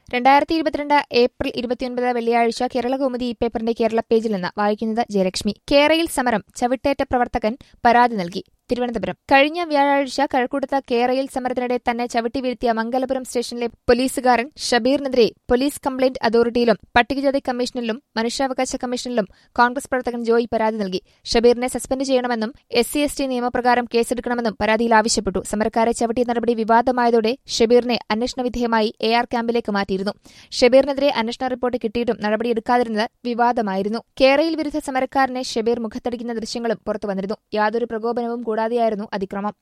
രണ്ടായിരത്തി ഇരുപത്തിരണ്ട് ഏപ്രിൽ ഇരുപത്തിയൊൻപത് വെള്ളിയാഴ്ച കേരള കൗമുദി ഈ പേപ്പറിന്റെ കേരള പേജിൽ നിന്ന് വായിക്കുന്നത് ജയലക്ഷ്മി കേരയിൽ സമരം ചവിട്ടേറ്റ പ്രവർത്തകൻ പരാതി നൽകി തിരുവനന്തപുരം കഴിഞ്ഞ വ്യാഴാഴ്ച കഴക്കൂട്ടത്ത് കേരയിൽ സമരത്തിനിടെ തന്നെ ചവിട്ടി വീഴ്ത്തിയ മംഗലപുരം സ്റ്റേഷനിലെ പോലീസുകാരൻ ഷബീറിനെതിരെ പോലീസ് കംപ്ലയിന്റ് അതോറിറ്റിയിലും പട്ടികജാതി കമ്മീഷനിലും മനുഷ്യാവകാശ കമ്മീഷനിലും കോൺഗ്രസ് പ്രവർത്തകൻ ജോയി പരാതി നൽകി ഷബീറിനെ സസ്പെൻഡ് ചെയ്യണമെന്നും എസ് സി എസ് ടി നിയമപ്രകാരം കേസെടുക്കണമെന്നും പരാതിയിൽ ആവശ്യപ്പെട്ടു സമരക്കാരെ ചവിട്ടിയ നടപടി വിവാദമായതോടെ ഷബീറിനെ അന്വേഷണ വിധേയമായി എ ആർ ക്യാമ്പിലേക്ക് മാറ്റിയിരുന്നു ഷബീറിനെതിരെ അന്വേഷണ റിപ്പോർട്ട് കിട്ടിയിട്ടും നടപടിയെടുക്കാതിരുന്നത് വിവാദമായിരുന്നു കേരയിൽ വിരുദ്ധ സമരക്കാരനെ ഷബീർ മുഖത്തടിക്കുന്ന ദൃശ്യങ്ങളും പുറത്തുവന്നിരുന്നു യാതൊരു പ്രകോപനവും കൂടാതെയായിരുന്നു അതിക്രമം